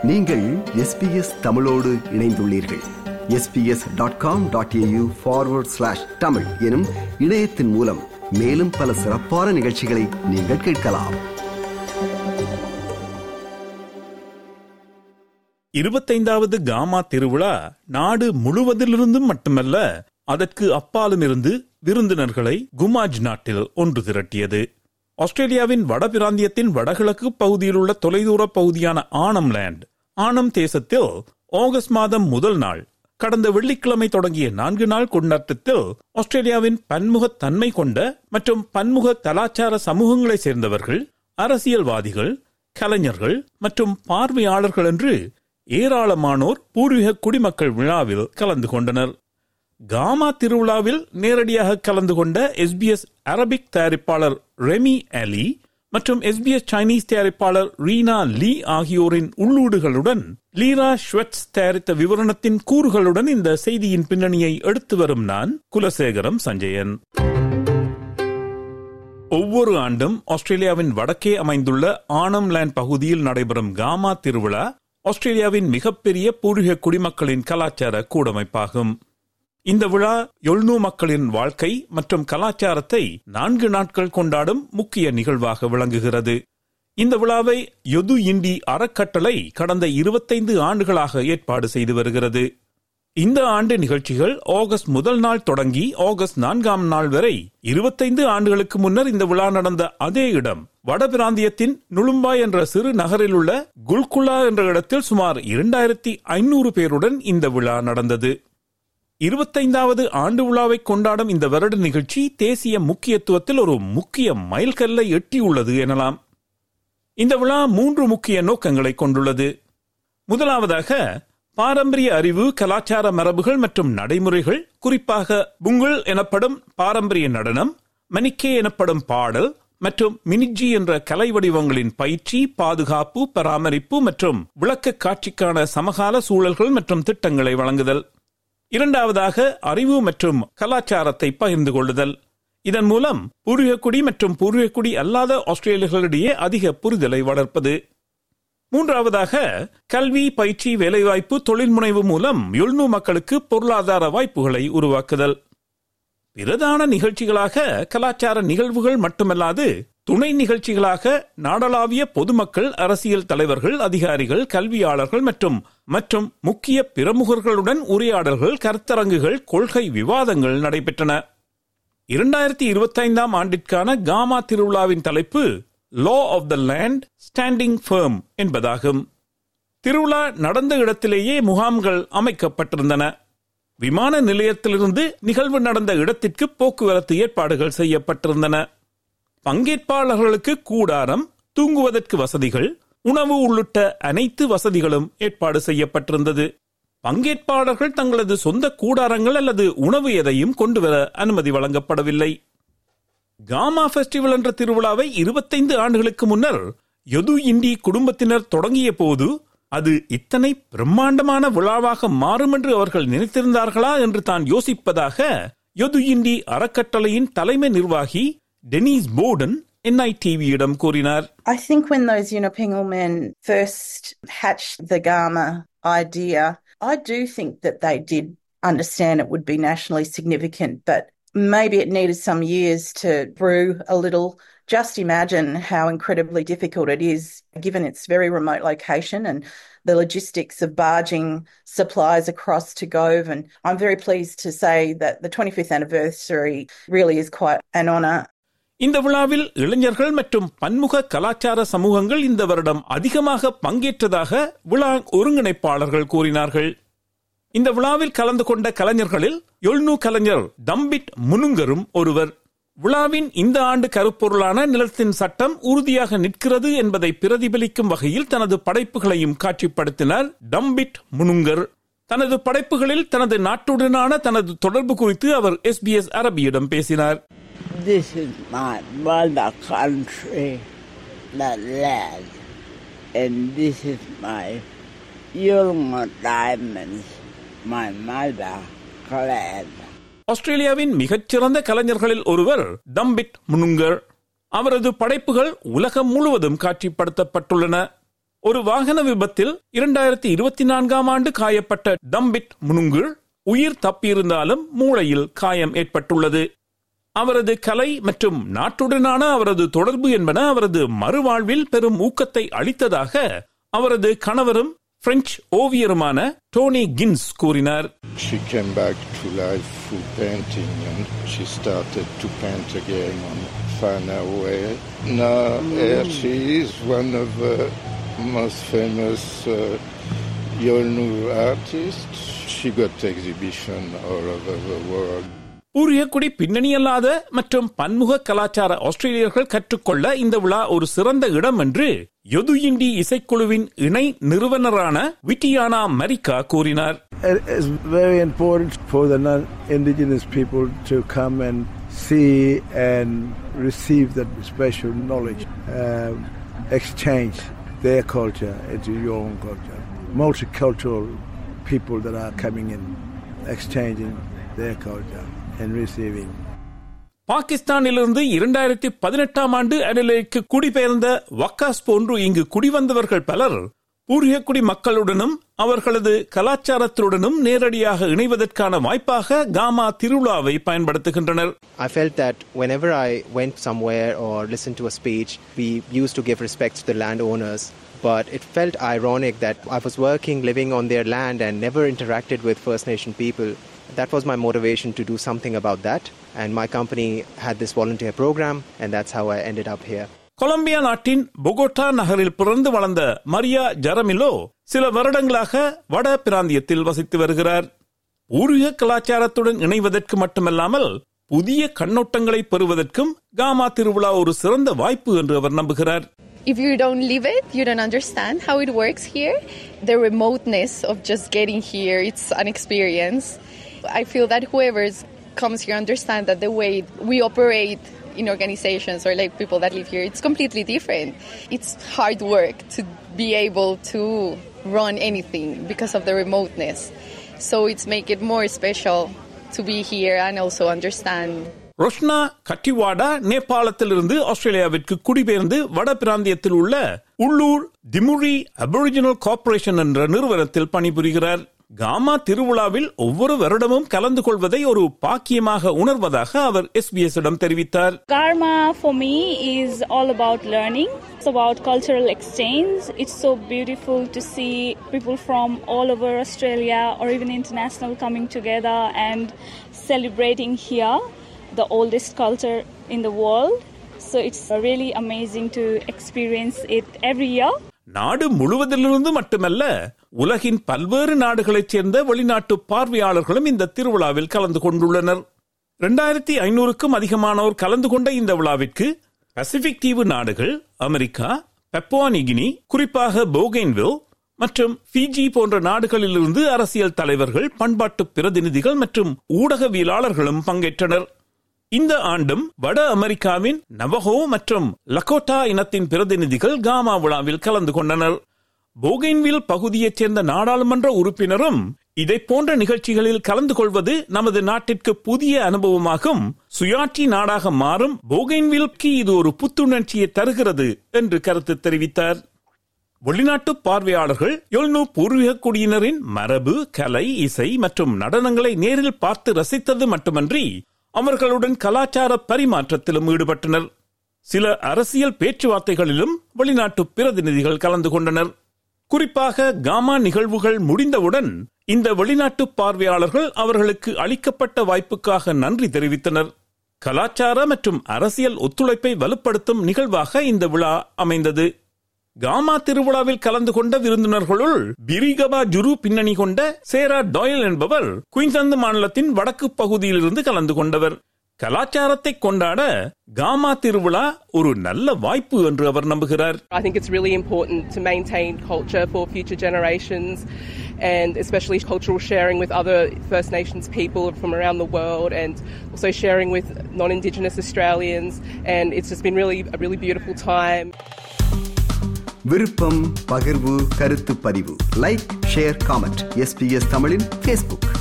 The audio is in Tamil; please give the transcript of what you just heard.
நீங்கள் எஸ்பிஎஸ் தமிழோடு இணைந்துள்ளீர்கள் SBS dot com dot AU forward slash Tamil எனும் இணையத்தின் மூலம் மேலும் பல சிறப்பான நிகழ்ச்சிகளை நீங்கள் கேட்கலாம் இருபத்தைந்தாவது காமா திருவிழா நாடு முழுவதிலிருந்தும் மட்டுமல்ல அதற்கு அப்பாலும் இருந்து விருந்தினர்களை குமாஜ் நாட்டில் ஒன்று திரட்டியது ஆஸ்திரேலியாவின் வடபிராந்தியத்தின் வடகிழக்கு பகுதியில் உள்ள தொலைதூர பகுதியான ஆனம் லேண்ட் ஆனம் தேசத்தில் ஆகஸ்ட் மாதம் முதல் நாள் கடந்த வெள்ளிக்கிழமை தொடங்கிய நான்கு நாள் கொண்டாட்டத்தில் ஆஸ்திரேலியாவின் பன்முக தன்மை கொண்ட மற்றும் பன்முக கலாச்சார சமூகங்களை சேர்ந்தவர்கள் அரசியல்வாதிகள் கலைஞர்கள் மற்றும் பார்வையாளர்கள் என்று ஏராளமானோர் பூர்வீக குடிமக்கள் விழாவில் கலந்து கொண்டனர் காமா திருவிழாவில் நேரடியாக கலந்து கொண்ட எஸ்பிஎஸ் அரபிக் தயாரிப்பாளர் ரெமி அலி மற்றும் எஸ்பிஎஸ் சைனீஸ் தயாரிப்பாளர் ரீனா லீ ஆகியோரின் உள்ளூடுகளுடன் லீரா ஷ்வெட்ஸ் தயாரித்த விவரணத்தின் கூறுகளுடன் இந்த செய்தியின் பின்னணியை எடுத்து வரும் நான் குலசேகரம் சஞ்சயன் ஒவ்வொரு ஆண்டும் ஆஸ்திரேலியாவின் வடக்கே அமைந்துள்ள ஆனம்லேண்ட் பகுதியில் நடைபெறும் காமா திருவிழா ஆஸ்திரேலியாவின் மிகப்பெரிய பூர்வீக குடிமக்களின் கலாச்சார கூடமைப்பாகும் இந்த விழா எழுநூ மக்களின் வாழ்க்கை மற்றும் கலாச்சாரத்தை நான்கு நாட்கள் கொண்டாடும் முக்கிய நிகழ்வாக விளங்குகிறது இந்த விழாவை யொது இண்டி அறக்கட்டளை கடந்த இருபத்தைந்து ஆண்டுகளாக ஏற்பாடு செய்து வருகிறது இந்த ஆண்டு நிகழ்ச்சிகள் ஆகஸ்ட் முதல் நாள் தொடங்கி ஆகஸ்ட் நான்காம் நாள் வரை இருபத்தைந்து ஆண்டுகளுக்கு முன்னர் இந்த விழா நடந்த அதே இடம் வடபிராந்தியத்தின் நுளும்பாய் என்ற சிறு நகரில் உள்ள குல்குலா என்ற இடத்தில் சுமார் இரண்டாயிரத்தி ஐநூறு பேருடன் இந்த விழா நடந்தது இருபத்தைந்தாவது ஆண்டு விழாவை கொண்டாடும் இந்த வருட நிகழ்ச்சி தேசிய முக்கியத்துவத்தில் ஒரு முக்கிய மைல்கல்லை எட்டியுள்ளது எனலாம் இந்த விழா மூன்று முக்கிய நோக்கங்களை கொண்டுள்ளது முதலாவதாக பாரம்பரிய அறிவு கலாச்சார மரபுகள் மற்றும் நடைமுறைகள் குறிப்பாக புங்குள் எனப்படும் பாரம்பரிய நடனம் மணிக்கே எனப்படும் பாடல் மற்றும் மினிஜி என்ற கலை வடிவங்களின் பயிற்சி பாதுகாப்பு பராமரிப்பு மற்றும் விளக்க காட்சிக்கான சமகால சூழல்கள் மற்றும் திட்டங்களை வழங்குதல் இரண்டாவதாக அறிவு மற்றும் கலாச்சாரத்தை பகிர்ந்து கொள்ளுதல் இதன் மூலம் பூர்வீகக்குடி மற்றும் பூர்வீகக்குடி அல்லாத ஆஸ்திரேலியர்களிடையே அதிக புரிதலை வளர்ப்பது மூன்றாவதாக கல்வி பயிற்சி வேலைவாய்ப்பு தொழில் முனைவு மூலம் எழுநூ மக்களுக்கு பொருளாதார வாய்ப்புகளை உருவாக்குதல் பிரதான நிகழ்ச்சிகளாக கலாச்சார நிகழ்வுகள் மட்டுமல்லாது துணை நிகழ்ச்சிகளாக நாடளாவிய பொதுமக்கள் அரசியல் தலைவர்கள் அதிகாரிகள் கல்வியாளர்கள் மற்றும் மற்றும் முக்கிய பிரமுகர்களுடன் உரையாடல்கள் கருத்தரங்குகள் கொள்கை விவாதங்கள் நடைபெற்றன இரண்டாயிரத்தி இருபத்தைந்தாம் ஆண்டிற்கான காமா திருவிழாவின் தலைப்பு law of the land standing firm என்பதாகும் திருவிழா நடந்த இடத்திலேயே முகாம்கள் அமைக்கப்பட்டிருந்தன விமான நிலையத்திலிருந்து நிகழ்வு நடந்த இடத்திற்கு போக்குவரத்து ஏற்பாடுகள் செய்யப்பட்டிருந்தன பங்கேற்பாளர்களுக்கு கூடாரம் தூங்குவதற்கு வசதிகள் உணவு உள்ளிட்ட அனைத்து வசதிகளும் ஏற்பாடு செய்யப்பட்டிருந்தது பங்கேற்பாளர்கள் தங்களது சொந்த கூடாரங்கள் அல்லது உணவு எதையும் கொண்டு வர அனுமதி வழங்கப்படவில்லை காமா ஃபெஸ்டிவல் என்ற திருவிழாவை இருபத்தைந்து ஆண்டுகளுக்கு முன்னர் யது இண்டி குடும்பத்தினர் தொடங்கிய போது அது இத்தனை பிரம்மாண்டமான விழாவாக மாறும் என்று அவர்கள் நினைத்திருந்தார்களா என்று தான் யோசிப்பதாக யது இண்டி அறக்கட்டளையின் தலைமை நிர்வாகி டெனிஸ் போர்டன் என்ஐடிவியிடம் கூறினார் I think when those Unipingal men first hatched the Gama idea, I do think that they did understand it would be nationally significant, but maybe it needed some years to brew a little. Just imagine how incredibly difficult it is, given its very remote location and the logistics of barging supplies across to Gove. And I'm very pleased to say that the 25th anniversary really is quite an honour இந்த விழாவில் இளைஞர்கள் மற்றும் பன்முக கலாச்சார சமூகங்கள் இந்த வருடம் அதிகமாக பங்கேற்றதாக விழா ஒருங்கிணைப்பாளர்கள் கூறினார்கள் இந்த விழாவில் கலந்து கொண்ட கலைஞர்களில் எழுநூ கலைஞர் தம்பிட் முனுங்கரும் ஒருவர் விழாவின் இந்த ஆண்டு கருப்பொருளான நிலத்தின் சட்டம் உறுதியாக நிற்கிறது என்பதை பிரதிபலிக்கும் வகையில் தனது படைப்புகளையும் காட்சிப்படுத்தினார் டம்பிட் முனுங்கர் தனது படைப்புகளில் தனது நாட்டுடனான தனது தொடர்பு குறித்து அவர் எஸ்பிஎஸ் அரபியிடம் பேசினார் This is my mother country, the land. And this is my Yulma diamonds, my mother glad. ஆஸ்திரேலியாவின் மிகச்சிறந்த கலைஞர்களில் ஒருவர் தம்பிட் முனுங்கர் அவரது படைப்புகள் உலகம் முழுவதும் காட்சிப்படுத்தப்பட்டுள்ளன ஒரு வாகன விபத்தில் இரண்டாயிரத்தி இருபத்தி நான்காம் ஆண்டு காயப்பட்ட டம்பிட் முனுங்குள் உயிர் தப்பியிருந்தாலும் மூளையில் காயம் ஏற்பட்டுள்ளது அவரது கலை மற்றும் நாட்டுடனான அவரது தொடர்பு என்பன அவரது மறுவாழ்வில் பெரும் ஊக்கத்தை அளித்ததாக அவரது கணவரும் பிரெஞ்சு ஓவியருமான டோனி கின்ஸ் கூறினார் She came back to life through painting and she started to paint again on finer way. Now here she is, one of the most famous uh, Yolnu artists. She got exhibition all over the world. பூரியக்குடி பின்னணியல்லாத மற்றும் பன்முக கலாச்சார ஆஸ்திரேலியர்கள் கற்றுக்கொள்ள இந்த விழா ஒரு சிறந்த இடம் என்று யொது இண்டி இசைக்குழுவின் இணை நிறுவனரான விட்டியானா மரிக்கா கூறினார் It is very important for the non-indigenous people to come and see and receive that special knowledge, um, exchange their culture into your own culture. Multicultural people that are coming in, exchanging their culture and receiving. பாகிஸ்தானிலிருந்து இரண்டாயிரத்தி பதினெட்டாம் ஆண்டு அடிலைக்கு குடிபெயர்ந்த வக்காஸ் போன்று இங்கு குடிவந்தவர்கள் பலர் பூர்வீகக்குடி மக்களுடனும் அவர்களது கலாச்சாரத்துடனும் நேரடியாக இணைவதற்கான வாய்ப்பாக காமா திருவிழாவை பயன்படுத்துகின்றனர் I felt that whenever I went somewhere or listened to a speech, we used to give respect to the landowners. But it felt ironic that I was working, living on their land, and never interacted with First Nation people. That was my motivation to do something about that. And my company had this volunteer program, and that's how I ended up here. Colombia நாட்டின் பொகோட்டா நகரில் பிறந்து வளர்ந்த மரியா ஜரமிலோ சில வருடங்களாக வட பிராந்தியத்தில் வசித்து வருகிறார் பூர்வீக கலாச்சாரத்துடன் இணைவதற்கு மட்டுமல்லாமல் புதிய கண்ணோட்டங்களை பெறுவதற்கும் காமா திருவிழா ஒரு சிறந்த வாய்ப்பு என்று அவர் நம்புகிறார் if you don't live it, you don't understand how it works here. The remoteness of just getting here, it's an experience. I feel that whoever comes here understand that the way we operate in organizations or like people that live here, it's completely different. It's hard work to be able to run anything because of the remoteness. So it's make it more special to be here and also understand ரொஷ்னா கட்டிவாடா நேபாளத்திலிருந்து ஆஸ்திரேலியாவிற்கு குடிபெயர்ந்து வட பிராந்தியத்தில் உள்ள உள்ளூர் திமுரி அபொரிஜினல் கார்ப்பரேஷன் என்ற நிறுவனத்தில் பணிபுரிகிறார் காமா திருவிழாவில் ஒவ்வொரு வருடமும் கலந்து கொள்வதை ஒரு பாக்கியமாக உணர்வதாக அவர் எஸ்பிஎஸ் இடம் தெரிவித்தார் Karma for me is all about learning. It's about cultural exchange. It's so beautiful to see people from all over Australia or even international coming together and celebrating here the oldest culture in the world. So it's really amazing to experience it every year. நாடு முழுவதிலிருந்து மட்டுமல்ல உலகின் பல்வேறு நாடுகளைச் சேர்ந்த வெளிநாட்டு பார்வையாளர்களும் இந்த திருவிழாவில் கலந்து கொண்டுள்ளனர் இரண்டாயிரத்தி ஐநூறுக்கும் அதிகமானோர் கலந்து கொண்ட இந்த விழாவிற்கு பசிபிக் தீவு நாடுகள் அமெரிக்கா பெப்போவா நிகினி குறிப்பாக போகென்வில் மற்றும் பிஜி போன்ற நாடுகளிலிருந்து அரசியல் தலைவர்கள் பண்பாட்டு பிரதிநிதிகள் மற்றும் ஊடகவியலாளர்களும் பங்கேற்றனர் இந்த ஆண்டும் வட அமெரிக்காவின் நவஹோ மற்றும் லக்கோட்டா இனத்தின் பிரதிநிதிகள் காமா விழாவில் கலந்து கொண்டனர் போகென்வில் பகுதியைச் சேர்ந்த நாடாளுமன்ற உறுப்பினரும் இதை போன்ற நிகழ்ச்சிகளில் கலந்து கொள்வது நமது நாட்டிற்கு புதிய அனுபவமாகும் சுயாட்சி நாடாக மாறும் போகென்வில்க்கு இது ஒரு புத்துணர்ச்சியை தருகிறது என்று கருத்து தெரிவித்தார் வெளிநாட்டு பார்வையாளர்கள் யொல்னு பூர்வீக குடியினரின் மரபு கலை இசை மற்றும் நடனங்களை நேரில் பார்த்து ரசித்தது மட்டுமன்றி அவர்களுடன் கலாச்சார பரிமாற்றத்திலும் ஈடுபட்டனர் சில அரசியல் பேச்சுவார்த்தைகளிலும் வெளிநாட்டு பிரதிநிதிகள் கலந்து கொண்டனர் குறிப்பாக காமா நிகழ்வுகள் முடிந்தவுடன் இந்த வெளிநாட்டு பார்வையாளர்கள் அவர்களுக்கு அளிக்கப்பட்ட வாய்ப்புக்காக நன்றி தெரிவித்தனர் கலாச்சார மற்றும் அரசியல் ஒத்துழைப்பை வலுப்படுத்தும் நிகழ்வாக இந்த விழா அமைந்தது காமா திருவிழாவில் கலந்து கொண்ட விருந்தினர்களுள் பிரிகபா ஜுரு பின்னணி கொண்ட சேரா டாயல் என்பவர் குயின்ஸ்லாந்து மாநிலத்தின் வடக்கு பகுதியிலிருந்து கலந்து கொண்டவர் கலாச்சாரத்தை கொண்டாட காமா திருவிழா ஒரு நல்ல வாய்ப்பு என்று அவர் நம்புகிறார் I think it's really important to maintain culture for future generations and especially cultural sharing with other First Nations people from around the world and also sharing with non-Indigenous Australians and it's just been really a really beautiful time. விருப்பம் பகிர்வு கருத்து பதிவு லைக் ஷேர் காமெண்ட் எஸ்பிஎஸ் தமிழின் ஃபேஸ்புக்